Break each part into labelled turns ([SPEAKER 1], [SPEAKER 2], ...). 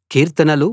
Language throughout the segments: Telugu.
[SPEAKER 1] కీర్తనలు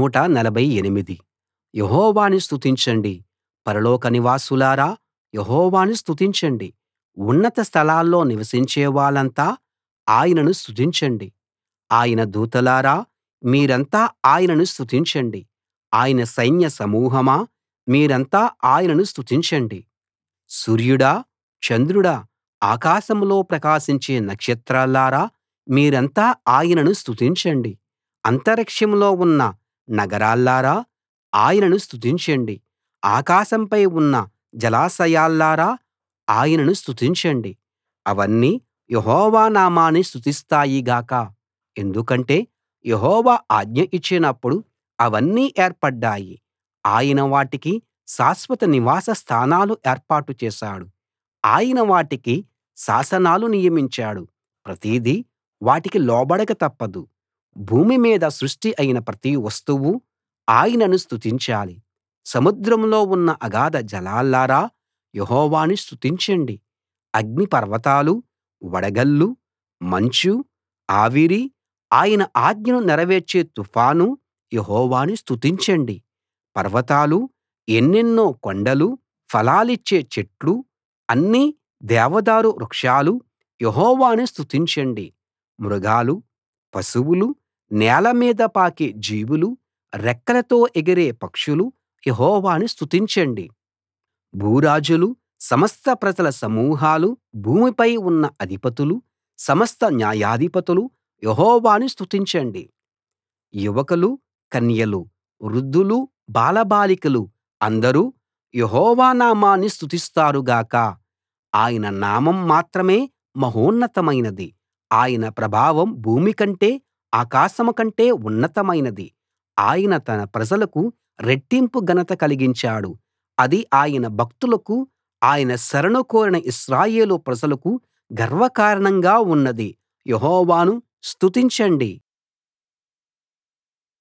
[SPEAKER 1] 148 యెహోవాను స్తుతించండి పరలోక నివాసులారా యెహోవాను స్తుతించండి ఉన్నత స్థలాల్లో నివసించే వాళ్ళంతా ఆయనను స్తుతించండి ఆయన దూతలారా మీరంతా ఆయనను స్తుతించండి ఆయన సైన్య సమూహమా మీరంతా ఆయనను స్తుతించండి సూర్యుడా చంద్రుడా ఆకాశంలో ప్రకాశించే నక్షత్రాల్లారా మీరంతా ఆయనను స్తుతించండి అంతరిక్షంలో ఉన్న నగరాల్లారా ఆయనను స్తుతించండి ఆకాశంపై ఉన్న జలాశయాల్లారా ఆయనను స్తుతించండి అవన్నీ యెహోవా నామాన్ని స్తుతిస్తాయి గాక ఎందుకంటే యెహోవా ఆజ్ఞ ఇచ్చినప్పుడు అవన్నీ ఏర్పడ్డాయి ఆయన వాటికి శాశ్వత నివాస స్థానాలు ఏర్పాటు చేశాడు ఆయన వాటికి శాసనాలు నియమించాడు ప్రతిదీ వాటికి లోబడక తప్పదు భూమి మీద సృష్టి అయిన ప్రతి వస్తువూ ఆయనను స్తుతించాలి సముద్రంలో ఉన్న అగాధ జలాల్లారా యెహోవాను స్తుతించండి అగ్నిపర్వతాలూ వడగళ్ళూ మంచూ ఆవిరీ ఆయన ఆజ్ఞను నెరవేర్చే తుఫానూ యెహోవాను స్తుతించండి పర్వతాలూ ఎన్నెన్నో కొండలూ ఫలాలిచ్చే చెట్లూ అన్ని దేవదారు వృక్షాలూ యెహోవాను స్తుతించండి మృగాలు పశువులు నేల మీద పాకే జీవులు రెక్కలతో ఎగిరే పక్షులు యెహోవాను స్తుతించండి భూరాజులు సమస్త ప్రజల సమూహాలు భూమిపై ఉన్న అధిపతులు సమస్త న్యాయాధిపతులు యెహోవాను స్తుతించండి యువకులు కన్యలు వృద్ధులు బాలబాలికలు అందరూ యెహోవా నామాన్ని స్తుతిస్తారు గాక ఆయన నామం మాత్రమే మహోన్నతమైనది ఆయన ప్రభావం భూమి కంటే ఆకాశం కంటే ఉన్నతమైనది ఆయన తన ప్రజలకు రెట్టింపు ఘనత కలిగించాడు అది ఆయన భక్తులకు ఆయన శరణు కోరిన ఇశ్రాయేలు ప్రజలకు గర్వకారణంగా ఉన్నది యెహోవాను స్తుతించండి